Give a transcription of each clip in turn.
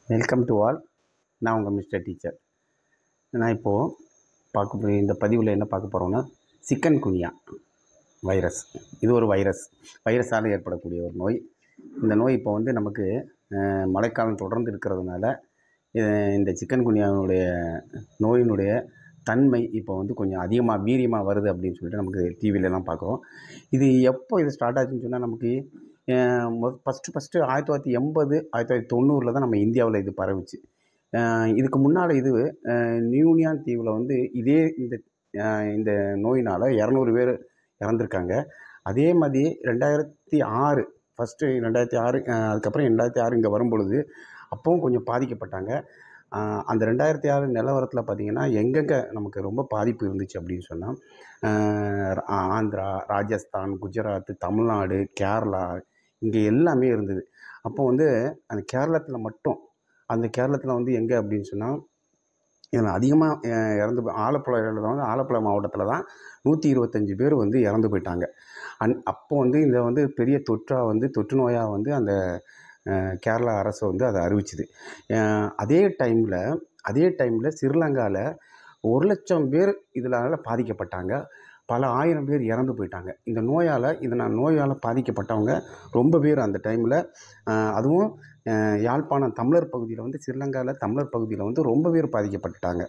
welcome to all நான் உங்கள் mister teacher நான் இப்போது பார்க்க போய் இந்த பதிவில் என்ன பார்க்க போகிறோன்னா சிக்கன் குனியா வைரஸ் இது ஒரு வைரஸ் வைரஸால் ஏற்படக்கூடிய ஒரு நோய் இந்த நோய் இப்போ வந்து நமக்கு அஹ், மழைக்காலம் தொடர்ந்து இருக்கிறதுனால இது- இந்த சிக்கன் குனியாவினுடைய நோயினுடைய தன்மை இப்போ வந்து கொஞ்சம் அதிகமாக வீரியமாக வருது அப்படின்னு சொல்லிட்டு நமக்கு டிவிலலாம் பார்க்குறோம் இது எப்போ இது ஸ்டார்ட் ஆச்சுன்னு சொன்னால் நமக்கு ஃபஸ்ட்டு ஃபஸ்ட்டு ஆயிரத்தி தொள்ளாயிரத்தி எண்பது ஆயிரத்தி தொள்ளாயிரத்தி தொண்ணூறில் தான் நம்ம இந்தியாவில் இது பரவுச்சு அஹ் இதுக்கு முன்னால் இது அஹ் நியூனியான் தீவில் வந்து இதே இந்த அஹ் இந்த நோயினால் இரநூறு பேர் இறந்துருக்காங்க அதே மாதிரி ரெண்டாயிரத்தி ஆறு ஃபஸ்ட்டு ரெண்டாயிரத்தி ஆறு அஹ் அதுக்கப்புறம் ரெண்டாயிரத்தி ஆறு இங்கே வரும்பொழுது அப்பவும் கொஞ்சம் பாதிக்கப்பட்டாங்க அஹ் அந்த ரெண்டாயிரத்தி ஆறு நிலவரத்தில் பார்த்திங்கன்னா எங்கெங்கே நமக்கு ரொம்ப பாதிப்பு இருந்துச்சு அப்படின்னு சொன்னால் ஆந்திரா ராஜஸ்தான் குஜராத் தமிழ்நாடு கேரளா இங்கே எல்லாமே இருந்தது அப்போ வந்து அந்த கேரளத்தில் மட்டும் அந்த கேரளத்தில் வந்து எங்கே அப்படின்னு சொன்னால் இதில் அதிகமாக இறந்து போய் ஆலப்புழையில் வந்து ஆலப்புழை மாவட்டத்தில் தான் நூற்றி இருபத்தஞ்சி பேர் வந்து இறந்து போயிட்டாங்க அன் அப்போ வந்து இந்த வந்து பெரிய தொற்றாக வந்து தொற்று நோயாக வந்து அந்த அஹ், கேரளா அரசு வந்து அதை அறிவிச்சுது அஹ், அதே டைமில் அதே டைமில் ஸ்ரீலங்காவில் ஒரு லட்சம் பேர் இதனால் பாதிக்கப்பட்டாங்க பல ஆயிரம் பேர் இறந்து போயிட்டாங்க இந்த நோயால் இதனால் நோயால் பாதிக்கப்பட்டவங்க ரொம்ப பேர் அந்த டைமில் அதுவும் அஹ், யாழ்ப்பாணம் தமிழர் பகுதியில் வந்து ஸ்ரீலங்காவில் தமிழர் பகுதியில் வந்து ரொம்ப பேர் பாதிக்கப்பட்டுட்டாங்க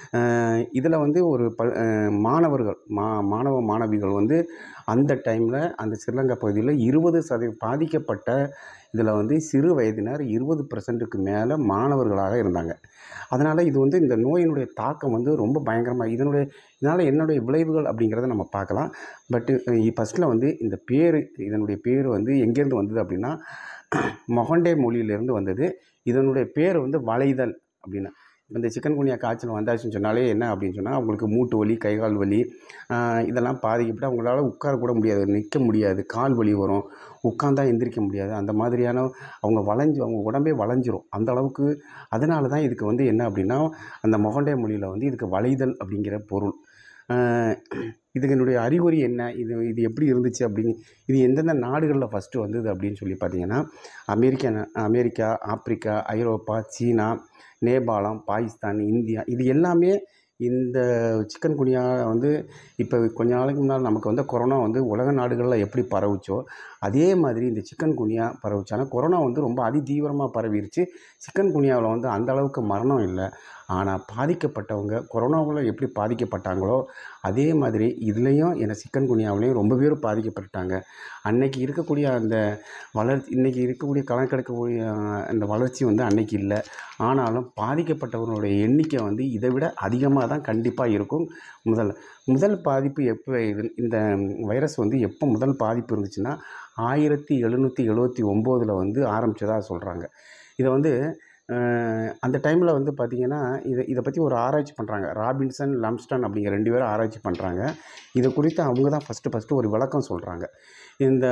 இதில் வந்து ஒரு ப அஹ், மாணவர்கள் மா மாணவ மாணவிகள் வந்து அந்த டைமில் அந்த ஸ்ரீலங்கா பகுதியில் இருபது சதவீதம் பாதிக்கப்பட்ட இதில் வந்து சிறு வயதினர் இருபது பர்சன்ட்டுக்கு மேலே மாணவர்களாக இருந்தாங்க அதனால் இது வந்து இந்த நோயினுடைய தாக்கம் வந்து ரொம்ப பயங்கரமாக இதனுடைய இதனால் என்னுடைய விளைவுகள் அப்படிங்கிறத நம்ம பார்க்கலாம் பட்டு ஃபஸ்ட்டில் வந்து இந்த பேர் இதனுடைய பேர் வந்து எங்கேருந்து வந்தது அப்படின்னா மொஹண்டே மொழியிலேருந்து வந்தது இதனுடைய பேர் வந்து வளைதல் அப்படின்னா இப்ப இந்த சிக்கன் குனியா காய்ச்சல் வந்தாச்சுன்னு சொன்னாலே என்ன அப்படின்னு சொன்னால் அவங்களுக்கு மூட்டு வலி கை கால் வலி ஆஹ் இதெல்லாம் பாதிக்கப்பட்டு அவங்களால உட்கார கூட முடியாது நிற்க முடியாது கால் வலி வரும் உட்காந்தா எந்திரிக்க முடியாது அந்த மாதிரியான அவங்க வளைஞ்சு அவங்க உடம்பே வளைஞ்சிரும் அந்த அளவுக்கு அதனால தான் இதுக்கு வந்து என்ன அப்படின்னா அந்த மொகண்டே மொழியில் வந்து இதுக்கு வளைதல் அப்படிங்கிற பொருள் ஆஹ் இதுக்கு என்னுடைய அறிகுறி என்ன இது இது எப்படி இருந்துச்சு அப்படின்னு இது எந்தெந்த நாடுகளில் ஃபஸ்ட்டு வந்தது அப்படின்னு சொல்லி பார்த்தீங்கன்னா அமெரிக்கா நா- அமெரிக்கா ஆப்பிரிக்கா ஐரோப்பா சீனா நேபாளம் பாகிஸ்தான் இந்தியா இது எல்லாமே இந்த சிக்கன் குனியா வந்து இப்போ கொஞ்ச நாளைக்கு முன்னால் நமக்கு வந்து கொரோனா வந்து உலக நாடுகளில் எப்படி பரவுச்சோ அதே மாதிரி இந்த சிக்கன் குனியா பரவுச்சு ஆனால் கொரோனா வந்து ரொம்ப அதிதீவிரமாக பரவிருச்சு சிக்கன் குனியாவில் வந்து அந்த அளவுக்கு மரணம் இல்லை ஆனால் பாதிக்கப்பட்டவங்க கொரோனாவில் எப்படி பாதிக்கப்பட்டாங்களோ அதே மாதிரி இதுலேயும் என்ன சிக்கன் குனியாவிலையும் ரொம்ப பேர் பாதிக்கப்பட்டாங்க அன்னைக்கு இருக்கக்கூடிய அந்த வளர்ச்சி இன்றைக்கி இருக்கக்கூடிய கணக்கெடுக்கக்கூடிய அஹ், அந்த வளர்ச்சி வந்து அன்னைக்கு இல்லை ஆனாலும் பாதிக்கப்பட்டவர்களுடைய எண்ணிக்கை வந்து இதை விட அதிகமாக தான் கண்டிப்பாக இருக்கும் முதல் முதல் பாதிப்பு எப்போ இது இந்த வைரஸ் வந்து எப்போ முதல் பாதிப்பு இருந்துச்சுன்னா ஆயிரத்தி எழுநூற்றி எழுபத்தி ஒம்போதில் வந்து ஆரம்பித்ததாக சொல்கிறாங்க இதை வந்து அஹ், அந்த டைமில் வந்து பார்த்திங்கன்னா இதை இதை பற்றி ஒரு ஆராய்ச்சி பண்ணுறாங்க ராபின்சன் லம்ஸ்டன் அப்படிங்கிற ரெண்டு பேரும் ஆராய்ச்சி பண்ணுறாங்க இதை குறித்து அவங்க தான் ஃபஸ்ட்டு ஃபஸ்ட்டு ஒரு விளக்கம் சொல்கிறாங்க இந்த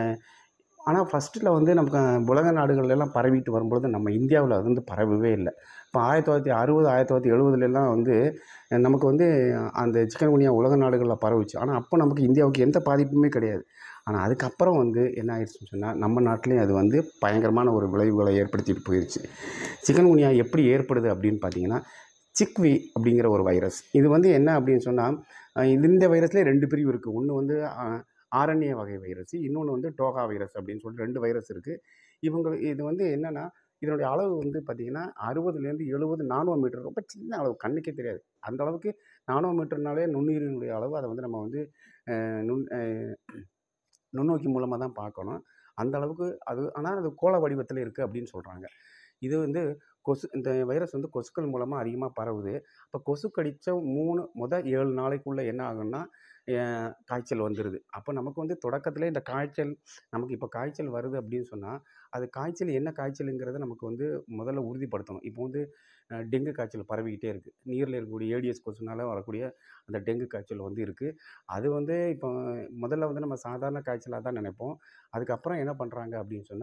ஆனால் ஃபஸ்ட்டில் வந்து நமக்கு உலக நாடுகள்ல எல்லாம் பரவிட்டு வரும்பொழுது நம்ம இந்தியாவில் அது வந்து பரவவே இல்லை இப்போ ஆயிரத்தி தொள்ளாயிரத்தி அறுபது ஆயிரத்தி தொள்ளாயிரத்தி எழுபதுலலாம் வந்து நமக்கு வந்து அந்த சிக்கன் குனியா உலக நாடுகளில் பரவுச்சு ஆனால் அப்போ நமக்கு இந்தியாவுக்கு எந்த பாதிப்புமே கிடையாது ஆனால் அதுக்கப்புறம் வந்து என்ன ஆயிடுச்சுன்னு சொன்னால் நம்ம நாட்டிலையும் அது வந்து பயங்கரமான ஒரு விளைவுகளை ஏற்படுத்திட்டு போயிடுச்சு சிக்கன் குனியா எப்படி ஏற்படுது அப்படின்னு பார்த்தீங்கன்னா சிக்வி அப்படிங்கிற ஒரு வைரஸ் இது வந்து என்ன அப்படின்னு சொன்னால் இது இந்த வைரஸ்லேயே ரெண்டு பிரிவு இருக்குது ஒன்று வந்து அஹ், ஆரண்ய வகை வைரஸ் இன்னொன்று வந்து டோகா வைரஸ் அப்படின்னு சொல்லிட்டு ரெண்டு வைரஸ் இருக்குது இவங்க இது வந்து என்னென்னா இதனுடைய அளவு வந்து பார்த்திங்கன்னா அறுபதுலேருந்து எழுபது நானோ மீட்டர் ரொம்ப சின்ன அளவு கண்ணுக்கே தெரியாது அந்த அளவுக்கு நானோ மீட்டர்னாலே நுண்ணுயிரினுடைய அளவு அதை வந்து நம்ம வந்து அஹ், நுண் அஹ், நுண்ணோக்கி மூலமாக தான் பார்க்கணும் அந்த அளவுக்கு அது ஆனால் அது கோள வடிவத்தில் இருக்குது அப்படின்னு சொல்கிறாங்க இது வந்து கொசு இந்த வைரஸ் வந்து கொசுக்கள் மூலமாக அதிகமாக பரவுது இப்போ கொசு கடித்த மூணு முத ஏழு நாளைக்குள்ளே என்ன ஆகும்னா அஹ், காய்ச்சல் வந்துடுது அப்போ நமக்கு வந்து தொடக்கத்திலே இந்த காய்ச்சல் நமக்கு இப்போ காய்ச்சல் வருது அப்படின்னு சொன்னால் அது காய்ச்சல் என்ன காய்ச்சலுங்கிறத நமக்கு வந்து முதல்ல உறுதிப்படுத்தணும் இப்போ வந்து அஹ், டெங்கு காய்ச்சல் பரவிக்கிட்டே இருக்குது நீரில் இருக்கக்கூடிய ஏடிஎஸ் கொசுனால வரக்கூடிய அந்த டெங்கு காய்ச்சல் வந்து இருக்குது அது வந்து இப்போ முதல்ல வந்து நம்ம சாதாரண காய்ச்சலாக தான் நினைப்போம் அதுக்கப்புறம் என்ன பண்ணுறாங்க அப்படின்னு சொன்னால்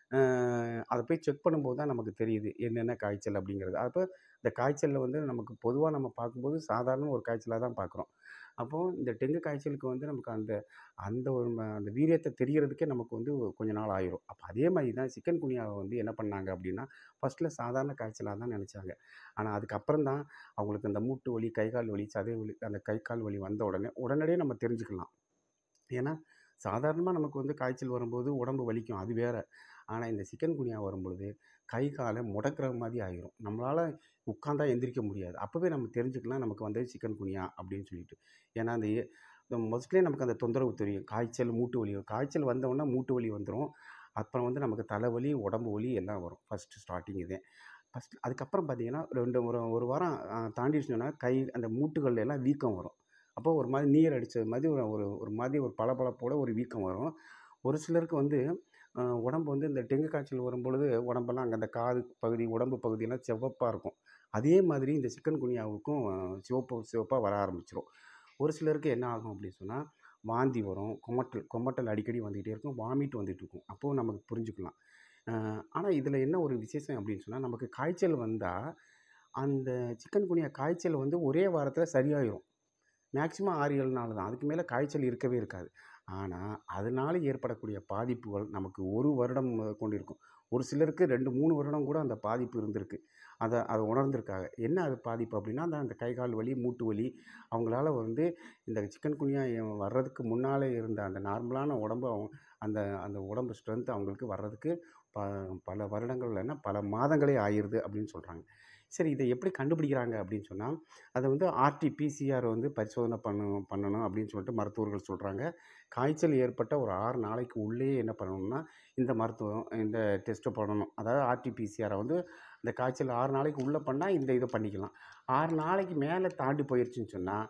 அதை போய் செக் பண்ணும்போது தான் நமக்கு தெரியுது என்னென்ன காய்ச்சல் அப்படிங்கிறது அப்போ இந்த காய்ச்சலில் வந்து நமக்கு பொதுவாக நம்ம பார்க்கும்போது சாதாரண ஒரு காய்ச்சலாக தான் பார்க்குறோம் அப்போது இந்த டெங்கு காய்ச்சலுக்கு வந்து நமக்கு அந்த அந்த ஒரு ம அந்த வீரியத்தை தெரியறதுக்கே நமக்கு வந்து கொஞ்ச நாள் ஆயிரும் அப்போ அதே மாதிரி தான் சிக்கன் குனியாவை வந்து என்ன பண்ணாங்க அப்படின்னா ஃபஸ்ட்டில் சாதாரண காய்ச்சலாக தான் நினச்சாங்க ஆனால் அதுக்கப்புறம் தான் அவங்களுக்கு அந்த மூட்டு வலி கை கால் வலி சதை வலி அந்த கை கால் வலி வந்த உடனே உடனடியே நம்ம தெரிஞ்சுக்கலாம் ஏன்னா சாதாரணமாக நமக்கு வந்து காய்ச்சல் வரும்போது உடம்பு வலிக்கும் அது வேறு ஆனால் இந்த சிக்கன் குனியா வரும்பொழுது கை காலை முடக்கிற மாதிரி ஆகிரும் நம்மளால் உட்காந்தா எந்திரிக்க முடியாது அப்போவே நம்ம தெரிஞ்சுக்கலாம் நமக்கு வந்தது சிக்கன் குனியா அப்படின்னு சொல்லிட்டு ஏன்னா அந்த ஏ- இந்த மோஸ்ட்லி நமக்கு அந்த தொந்தரவு தெரியும் காய்ச்சல் மூட்டு வலி காய்ச்சல் வந்தவுடனே மூட்டு வலி வந்துடும் அப்புறம் வந்து நமக்கு தலைவலி உடம்பு வலி எல்லாம் வரும் ஃபஸ்ட்டு ஸ்டார்டிங் இதே ஃபஸ்ட் அதுக்கப்புறம் பார்த்தீங்கன்னா ரெண்டு ஒரு ஒரு வாரம் தாண்டிடுச்சுன்னா கை அந்த மூட்டுகள்ல எல்லாம் வீக்கம் வரும் அப்போ ஒரு மாதிரி நீர் அடித்தது மாதிரி ஒரு ஒரு ஒரு மாதிரி ஒரு பளபளப்போட ஒரு வீக்கம் வரும் ஒரு சிலருக்கு வந்து அஹ், உடம்பு வந்து இந்த டெங்கு காய்ச்சல் வரும்பொழுது உடம்பெல்லாம் அங்கே அந்த காது பகுதி உடம்பு பகுதியெல்லாம் சிவப்பாக இருக்கும் அதே மாதிரி இந்த சிக்கன் குனியாவுக்கும் அஹ், சிவப்பு சிவப்பாக வர ஆரம்பிச்சிரும் ஒரு சிலருக்கு என்ன ஆகும் அப்படின்னு சொன்னால் வாந்தி வரும் கொமட்டல் கொமட்டல் அடிக்கடி வந்துக்கிட்டே இருக்கும் வாமிட் வந்துட்டு இருக்கும் அப்போது நமக்கு புரிஞ்சுக்கலாம் ஆனால் இதில் என்ன ஒரு விசேஷம் அப்படின்னு சொன்னால் நமக்கு காய்ச்சல் வந்தால் அந்த சிக்கன் குனியா காய்ச்சல் வந்து ஒரே வாரத்தில் சரியாயிரும் மேக்ஸிமம் ஆறு ஏழு நாள் தான் அதுக்கு மேலே காய்ச்சல் இருக்கவே இருக்காது ஆனால் அதனால ஏற்படக்கூடிய பாதிப்புகள் நமக்கு ஒரு வருடம் கொண்டு இருக்கும் ஒரு சிலருக்கு ரெண்டு மூணு வருடம் கூட அந்த பாதிப்பு இருந்திருக்கு அதை அதை உணர்ந்திருக்காங்க என்ன அது பாதிப்பு அப்படின்னா அந்த அந்த கை கால் வலி மூட்டு வலி அவங்களால வந்து இந்த சிக்கன் குனியா வர்றதுக்கு முன்னாலே இருந்த அந்த நார்மலான உடம்பு அவங்க அந்த அந்த உடம்பு ஸ்ட்ரென்த் அவங்களுக்கு வர்றதுக்கு ப பல வருடங்கள் இல்லைன்னா பல மாதங்களே ஆயிடுது அப்படின்னு சொல்கிறாங்க சரி இதை எப்படி கண்டுபிடிக்கிறாங்க அப்படின்னு சொன்னால் அதை வந்து ஆர்டி பிசிஆர் வந்து பரிசோதனை பண்ணணும் பண்ணணும் அப்படின்னு சொல்லிட்டு மருத்துவர்கள் சொல்கிறாங்க காய்ச்சல் ஏற்பட்ட ஒரு ஆறு நாளைக்கு உள்ளேயே என்ன பண்ணணும்னா இந்த மருத்துவம் இந்த டெஸ்ட்டை பண்ணணும் அதாவது ஆர்டி பிசிஆரை வந்து இந்த காய்ச்சல் ஆறு நாளைக்கு உள்ளே பண்ணால் இந்த இதை பண்ணிக்கலாம் ஆறு நாளைக்கு மேலே தாண்டி போயிடுச்சுன்னு சொன்னால்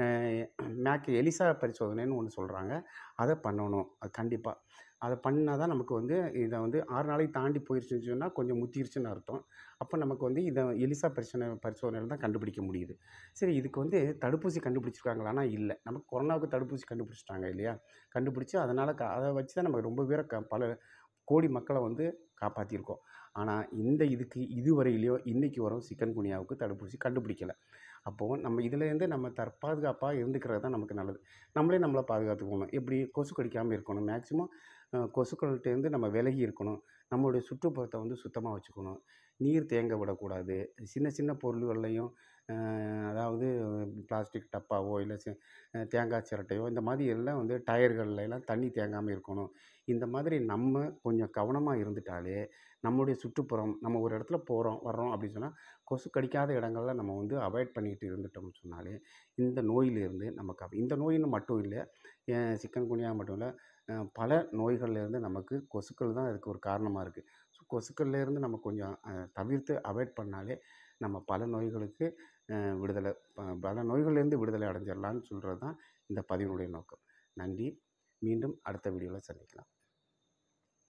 மேக் எலிசா பரிசோதனைன்னு ஒன்று சொல்கிறாங்க அதை பண்ணணும் அது கண்டிப்பாக அதை பண்ணால் தான் நமக்கு வந்து இதை வந்து ஆறு நாளைக்கு தாண்டி போயிடுச்சுன்னு சொன்னால் கொஞ்சம் முத்திருச்சுன்னு அர்த்தம் அப்போ நமக்கு வந்து இதை எலிசா பரிசோதனை பரிசோதனையில் தான் கண்டுபிடிக்க முடியுது சரி இதுக்கு வந்து தடுப்பூசி கண்டுபிடிச்சிருக்காங்களான்னா இல்லை நமக்கு கொரோனாவுக்கு தடுப்பூசி கண்டுபிடிச்சிட்டாங்க இல்லையா கண்டுபிடிச்சி அதனால் க அதை வச்சு தான் நம்ம ரொம்ப பேரை க பல கோடி மக்களை வந்து காப்பாற்றிருக்கோம் ஆனால் இந்த இதுக்கு இதுவரையிலையோ இன்றைக்கி வரும் சிக்கன் குனியாவுக்கு தடுப்பூசி கண்டுபிடிக்கலை அப்போது நம்ம இதுலேருந்து நம்ம தற்பாதுகாப்பாக இருந்துக்கிறது தான் நமக்கு நல்லது நம்மளே நம்மளை பாதுகாத்துக்கணும் எப்படி கொசு கடிக்காமல் இருக்கணும் மேக்ஸிமம் கொசுக்கள்கிட்டேருந்து நம்ம விலகி இருக்கணும் நம்மளுடைய சுற்றுப்புறத்தை வந்து சுத்தமாக வச்சுக்கணும் நீர் தேங்க விடக்கூடாது சின்ன சின்ன பொருள்கள்லையும் அஹ், அதாவது பிளாஸ்டிக் டப்பாவோ இல்லை சி- அஹ், தேங்காய் சிரட்டையோ இந்த மாதிரி எல்லாம் வந்து டயர்கள்ல எல்லாம் தண்ணி தேங்காமல் இருக்கணும் இந்த மாதிரி நம்ம கொஞ்சம் கவனமாக இருந்துட்டாலே நம்மளுடைய சுற்றுப்புறம் நம்ம ஒரு இடத்துல போகிறோம் வர்றோம் அப்படின்னு சொன்னால் கொசு கடிக்காத இடங்கள்ல நம்ம வந்து அவாய்ட் பண்ணிட்டு இருந்துட்டோம்னு சொன்னாலே இந்த நோயிலிருந்து நம்ம கா இந்த நோயின்னு மட்டும் இல்லை சிக்கன் குனியா மட்டும் இல்லை அஹ், பல நோய்கள்லேருந்து நமக்கு கொசுக்கள் தான் அதுக்கு ஒரு காரணமாக இருக்குது ஸோ கொசுக்கள்லேருந்து நம்ம கொஞ்சம் அஹ், தவிர்த்து அவாய்ட் பண்ணாலே நம்ம பல நோய்களுக்கு அஹ், விடுதலை ப- பல நோய்கள்லேருந்து விடுதலை அடைஞ்சிடலான்னு சொல்கிறது தான் இந்த பதிவினுடைய நோக்கம் நன்றி மீண்டும் அடுத்த வீடியோவில் சந்திக்கலாம்